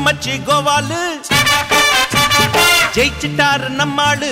மச்சி கோவாலு ஜெயிச்சிட்டாரு நம்மாளு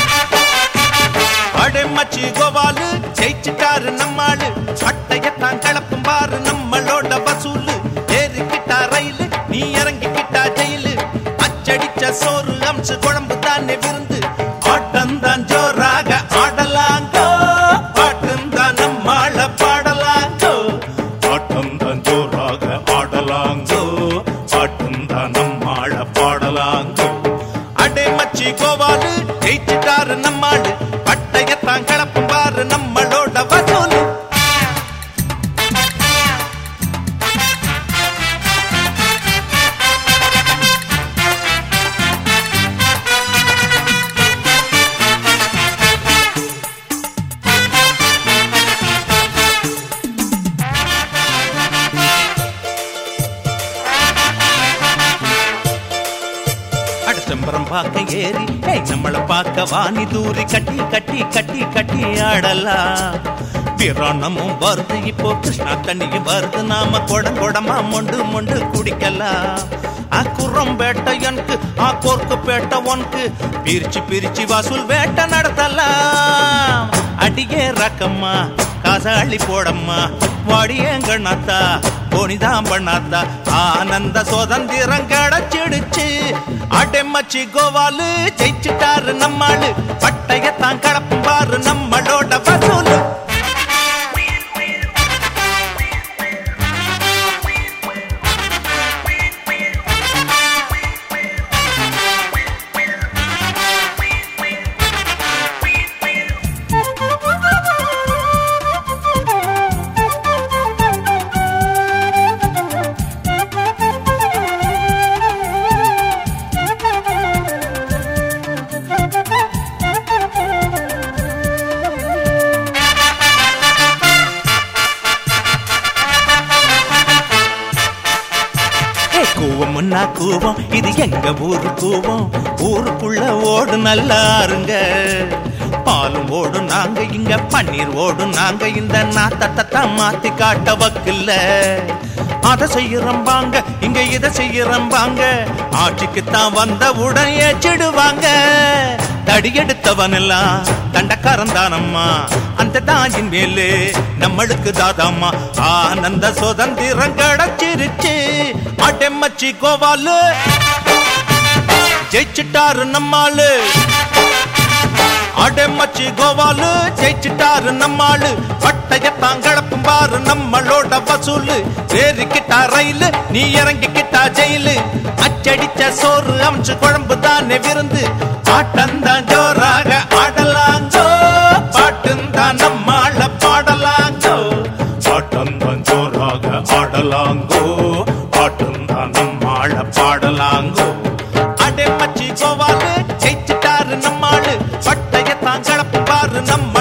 அடே மச்சி கோவாலு ஜெயிச்சிட்டாரு நம்மாளு அட்டையத்தான் கிளப்பும் பாரு நம்மளோட வசூலு ஏறிக்கிட்டா ரயிலு நீ இறங்கிக்கிட்டா ஜெயிலு அச்சடிச்ச சோறு அம்சு குழம்பு தானே விருந்து ஆட்டம்தான் ஜோராக ஆடலாங்கோ பாட்டுந்தான் நம்மாள பாடலாங்கோ ஆட்டம்தான் ஜோராக ஆடலாங்கோ ஆட்டம்தான் நம்மாழ பாடலாங்கோ அடே மச்சி கோவாலு ஜெயிச்சிட்டாரு நம்மாளு பட்டயத்தான் கிளப்பும் பாரு நம்மளோட வசூலு அட செம்பரம் பார்க்க ஏறி ஏய் நம்மள பார்க்க வாணி தூரி கட்டி கட்டி கட்டி கட்டி ஆடலாம் பிராணமும் வருது இப்போ கிருஷ்ணா தண்ணியும் வருது நாம குடம் குடமா மொண்டு மொண்டு குடிக்கலாம் ஆ குரம் வேட்டை எனக்கு ஆ கோர்க்கு பேட்டை உனக்கு பிரிச்சு பிரிச்சு வசூல் வேட்டை நடத்தலாம் அடியே ரக்கம்மா காசாளி போடம்மா வாடியங்கண்ணாத்தா போனிதான் பண்ணாத்தா ஆனந்த சுதந்திரம் கிடைச்சிடுச்சு அடைமச்சி கோவாலு ஜெயிச்சிட்டாரு நம்மாளு பட்டயத்தான் கடப்பும் பாரு நம்மளோட வசூலு ஏய், கூவம்னா கூவம் இது எங்க ஊரு கூவம் ஊருக்குள்ள ஓடு நல்லா இருங்க பாலும் ஓடும் நாங்க இங்க பன்னீர் ஓடும் நாங்க இந்த நாத்தத்தை மாத்தி காட்ட வக்கில்ல அதை செய்யறம்பாங்க இங்க இதை செய்யறம்பாங்க ஆட்சிக்குத்தான் வந்த உடன் ஏச்சிடுவாங்க தடியெடுத்தவனெல்லாம் தண்டக்காரன் தானம்மா அந்த தாயின் மேலே நம்மளுக்கு தாதாம்மா ஆனந்த சுதந்திரம் கிடைச்சிருச்சு அடெம்மச்சி கோவாலு ஜெயிச்சிட்டாரு நம்மாளு அடெம்மச்சி கோவாலு ஜெயிச்சிட்டாரு நம்மாளு பட்டயத்தான் கிளப்பும் பாரு நம்மளோட வசூலு ஏறிக்கிட்டா ரயிலு நீ இறங்கிக்கிட்டா ஜெயிலு அச்சடிச்ச சோறு அம்சு குழம்பு தானே விருந்து ஆட்டந்தான் ஜோராக ஆடலாங்கோ பாட்டுந்தான் நம்மாள பாடலாங்கோ ஆட்டம்தான் ஜோராக ஆடலாங்கோ ஆட்டம்தான் நம்மாழ பாடலாங்கோ அடே மச்சி கோவாலு ஜெயிச்சிட்டாரு நம்மாளு பட்டயத்தான் கிளப்பு பாரு நம்ம